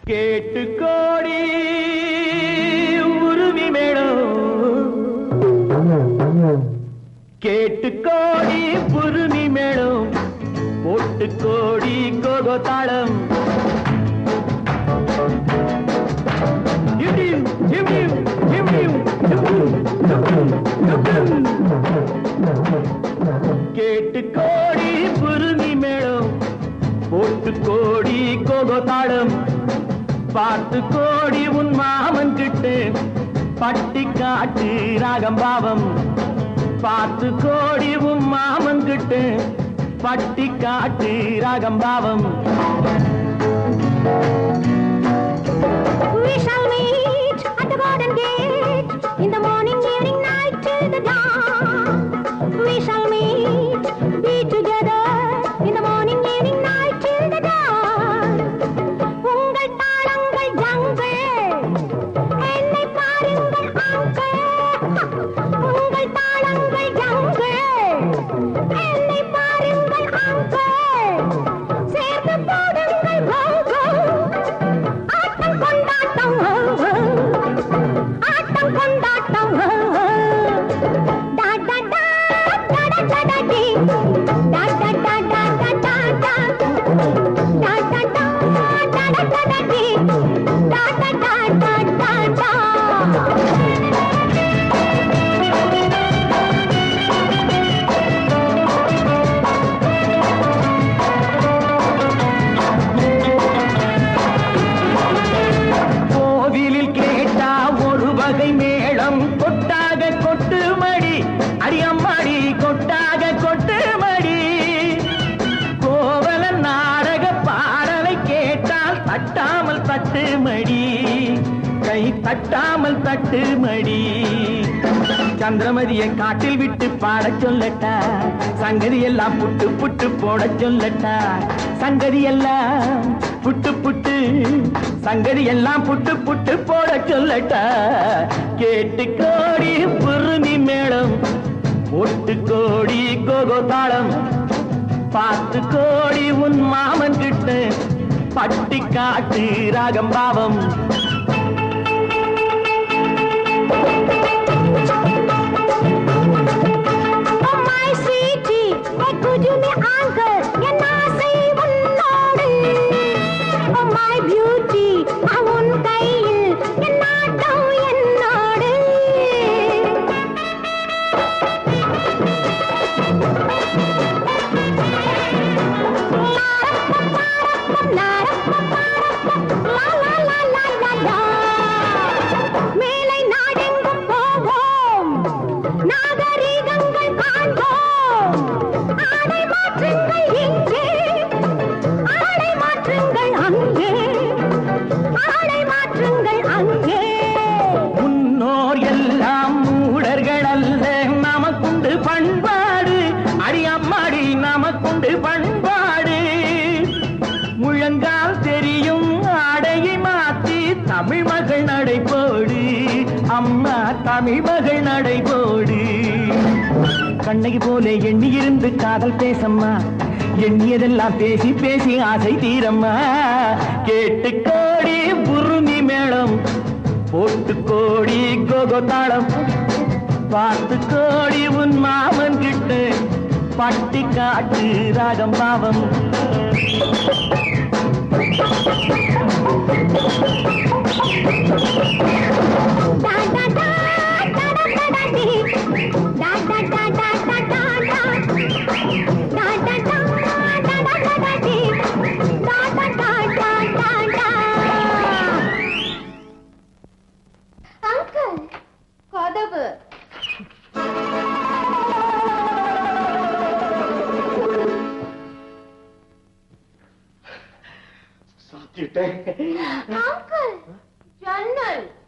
கேட்டு கோடி உருவி மேடம் கேட்டு கோடி புருமி மேடம் போட்டு கோடி கோகோ தாளம் இடியும், இடியும், இடியும், இடியும், இடியும். கேட்டு கோடி புருமி மேளம் போட்டு கோடி கோகோ தாளம் பார்த்து கோடி உன் மாமன் கிட்டு பட்டி காட்டு ராகம் பாவம் பார்த்து கோடி உன் மாமன் கிட்டு பட்டி காட்டு ராகம் பாவம் We shall meet at the garden gate in the morning, evening, night till the dawn. We shall meet, be together in the morning, evening, night till the dawn. உங்கள் தாளங்கள் ஜங்கள் என்னை பாருங்கள் அங்கள் உங்கள் தாளங்கள் ஜங்கள் என்னை பாருங்கள் uncle சேர்ந்து போடுங்கள் கோ ஆட்டம் கொண்டாட்டம் ஆட்டம் கொண்டாட்டம் டா டா டா டா டா டா டா டி. டா டா டா டா டா டா டா. டா டா டா டா டா டா டா டி. டா டா டா டா டா டா. கோவிலில் கேட்டா ஒரு வகை மேளம் கொட்டாக கொட்டு மடி அடியம்மாடி கொட்டாக கொட்டு மடி கோவல நாடக பாடலை கேட்டால் தட்டாமல் தட்டு மடி கை தட்டாமல் தட்டு மடி சந்திரமதியை காட்டில் விட்டு பாடச் சொல்லட்டா சங்கதி எல்லாம் புட்டு புட்டு போடச் சொல்லட்டா சங்கதி எல்லாம் புட்டு புட்டு சங்கதி எல்லாம் புட்டு புட்டு போடச் சொல்லட்டா கேட்டு கோடி புருமி மேளம் ஒட்டு கோடி கோகோ தாளம் பார்த்து கோடி உன் மாமன் கிட்ட பட்டி காட்டு ராகம் பாவம் Oh my sweetie, hey could you me uncle, என் ஆசை உன்னோடு. Oh my beauty, நான் உன் கையில், என் நாட்டம் என்னோடு. லா, லா, லா, லா, லா, லா. மேலை நாடெங்கும் போவோம் நாகரீகங்கள் காண்போம் ஆடை மாற்றுங்கள் இங்கே ஆடை மாற்றுங்கள் அங்கே ஆடை மாற்றுங்கள் அங்கே முன்னோர் எல்லாம் மூடர்கள் அல்ல நமக்குண்டு பண்பாடு அடியம்மாடி நமக்குண்டு பண்பாடு முழங்கால் தெரியும் ஆடையை மாத்தி தமிழ் மகள் நடைபோடு அம்மா தமிழ் மகள் நடைபோடு கண்ணகி போல எண்ணி இருந்து காதல் பேசம்மா எண்ணியதெல்லாம் பேசி பேசி ஆசை தீரம்மா கேட்டு கோடி புருமி மேளம் போட்டு கோடி கோகோ தாளம் பார்த்து கோடி உன் மாமன் கிட்ட பட்டி காட்டு ராகம் பாவம் டா டா டா டா டா டா டா டி. டா டா டா டா டா டா டா. டா டா டா டா டா டா டா டி. டா டா டா டா டா டா. அங்கிள் கதவு சாத்திட்டேன் அங்கிள் ஜன்னல்